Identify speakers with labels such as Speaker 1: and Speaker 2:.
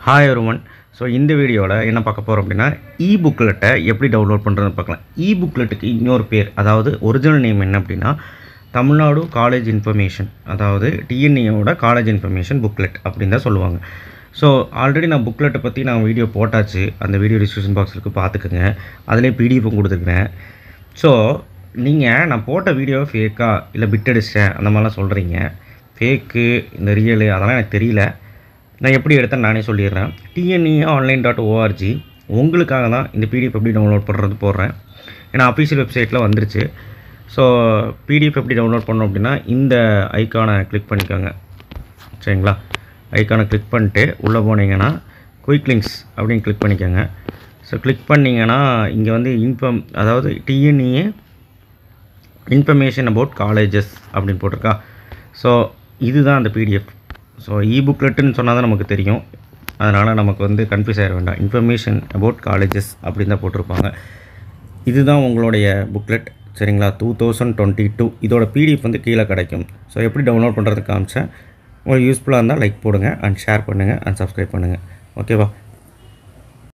Speaker 1: hi ஒருவன் so இந்த வீடியோவில் என்ன பார்க்க போகிறோம் அப்படின்னா இ புக்லெட்டை எப்படி டவுன்லோட் பண்ணுறதுன்னு பார்க்கலாம் இ புக்லெட்டுக்கு இன்னொரு பேர் அதாவது ஒரிஜினல் நேம் என்ன அப்படின்னா தமிழ்நாடு காலேஜ் இன்ஃபர்மேஷன் அதாவது டிஎன்ஏயோட காலேஜ் இன்ஃபர்மேஷன் புக்லெட் அப்படின்னு தான் சொல்லுவாங்க ஸோ ஆல்ரெடி நான் புக்லெட்டை பற்றி நான் வீடியோ போட்டாச்சு அந்த வீடியோ டிஸ்கிரிப்ஷன் பாக்ஸ் இருக்குது பார்த்துக்குங்க அதிலே பிடிஎஃப் கொடுத்துருக்குறேன் ஸோ நீங்கள் நான் போட்ட வீடியோ ஃபேக்கா இல்லை பிட் அடிச்சிட்டேன் அந்த மாதிரிலாம் சொல்கிறீங்க ஃபேக்கு இந்த ரியலு அதெல்லாம் எனக்கு தெரியல நான் எப்படி எடுத்தேன் நானே சொல்லிடுறேன் டிஎன்இ ஆன்லைன் டாட் ஓஆர்ஜி உங்களுக்காக தான் இந்த பிடிஎஃப் எப்படி டவுன்லோட் பண்ணுறது போடுறேன் ஏன்னா அஃபீஷியல் வெப்சைட்டில் வந்துருச்சு ஸோ பிடிஎஃப் எப்படி டவுன்லோட் பண்ணோம் அப்படின்னா இந்த ஐக்கானை கிளிக் பண்ணிக்கோங்க சரிங்களா ஐக்கானை கிளிக் பண்ணிட்டு உள்ளே போனீங்கன்னா குயிக் லிங்க்ஸ் அப்படின்னு கிளிக் பண்ணிக்கோங்க ஸோ கிளிக் பண்ணிங்கன்னா இங்கே வந்து இன்ஃபம் அதாவது டிஎன்இஏ இன்ஃபர்மேஷன் அபவுட் காலேஜஸ் அப்படின்னு போட்டிருக்கா ஸோ இதுதான் அந்த பிடிஎஃப் ஸோ இ புக்லெட்டுன்னு சொன்னால் தான் நமக்கு தெரியும் அதனால் நமக்கு வந்து கன்ஃபியூஸ் ஆகிட வேண்டாம் இன்ஃபர்மேஷன் அபவுட் காலேஜஸ் அப்படின்னு தான் போட்டிருப்பாங்க இதுதான் உங்களுடைய புக்லெட் சரிங்களா டூ தௌசண்ட் டுவெண்ட்டி டூ இதோட பிடிஎஃப் வந்து கீழே கிடைக்கும் ஸோ எப்படி டவுன்லோட் பண்ணுறதுக்கு காமிச்சேன் உங்களுக்கு யூஸ்ஃபுல்லாக இருந்தால் லைக் போடுங்க அண்ட் ஷேர் பண்ணுங்கள் அண்ட் சப்ஸ்கிரைப் பண்ணுங்கள் ஓகேவா